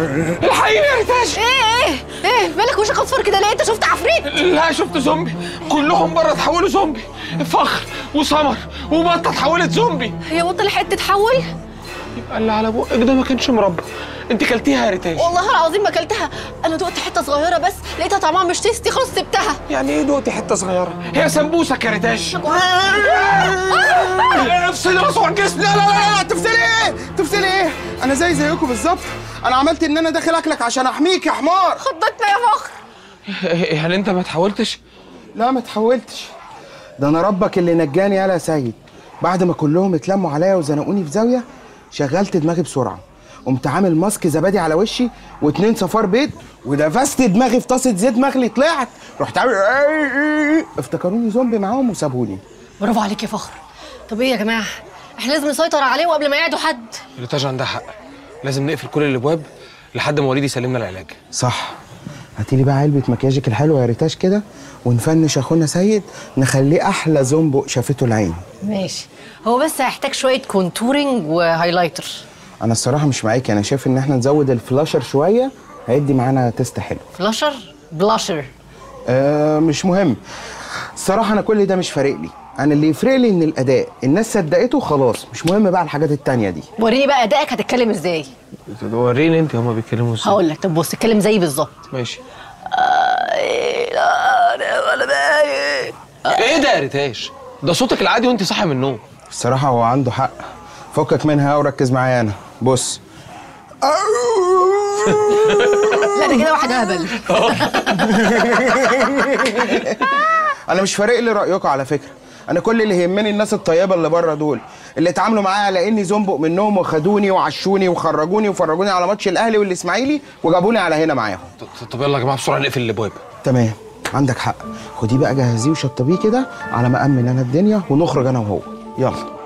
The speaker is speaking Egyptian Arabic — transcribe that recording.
الحقيقي يا ريتاش ايه ايه ايه مالك وشك اصفر كده ليه انت شفت عفريت لا شفت زومبي كلهم بره اتحولوا زومبي فخر وسمر وبطه اتحولت زومبي هي بطه لحقت تتحول يبقى اللي على بقك ده ما كانش مربى انت كلتيها يا ريتاش والله العظيم ما اكلتها انا دقت حته صغيره بس لقيتها طعمها مش تيستي خلاص سبتها يعني ايه دوقتي حته صغيره هي سمبوسك يا ريتاش افصلي راسه عن جسمي لا لا لا لا تفصلي ايه تفصلي ايه انا زي زيكم بالظبط انا عملت ان انا داخل اكلك عشان احميك يا حمار خضتنا يا فخر يعني انت ما تحاولتش لا ما تحولتش ده انا ربك اللي نجاني يالا يا سيد بعد ما كلهم اتلموا عليا وزنقوني في زاويه شغلت دماغي بسرعه قمت عامل ماسك زبادي على وشي واتنين صفار بيض ودفست دماغي في طاسه زيت مغلي طلعت رحت عامل افتكروني زومبي معاهم وسابوني برافو عليك يا فخر طب ايه يا جماعه احنا لازم نسيطر عليه وقبل ما يعدوا حد ريتاج عندها حق لازم نقفل كل الابواب لحد ما وليد يسلمنا العلاج صح هاتيلي بقى علبة مكياجك الحلوة يا ريتاش كده ونفنش اخونا سيد نخليه احلى زومبو شافته العين ماشي هو بس هيحتاج شويه كونتورنج وهايلايتر انا الصراحة مش معاكي انا شايف ان احنا نزود الفلاشر شوية هيدي معانا تيست حلو فلاشر بلاشر آه مش مهم الصراحة انا كل ده مش فارق لي انا اللي يفرق لي ان الاداء الناس صدقته خلاص مش مهم بقى الحاجات التانية دي وريني بقى ادائك هتتكلم ازاي وريني انت هما بيتكلموا ازاي هقول لك طب بص اتكلم زيي بالظبط ماشي ايه ده يا ريتاش ده صوتك العادي وانت صاحي من النوم الصراحة هو عنده حق فكك منها وركز معايا انا بص لا ده كده واحد اهبل انا مش فارق لي رايكم على فكره انا كل اللي يهمني الناس الطيبه اللي بره دول اللي اتعاملوا معايا على اني زنبق منهم وخدوني وعشوني وخرجوني وفرجوني على ماتش الاهلي والاسماعيلي وجابوني على هنا معاهم طب- طب يلا يا جماعه بسرعه نقفل الابواب تمام عندك حق خديه بقى جهزيه وشطبيه كده على ما امن انا الدنيا ونخرج انا وهو يلا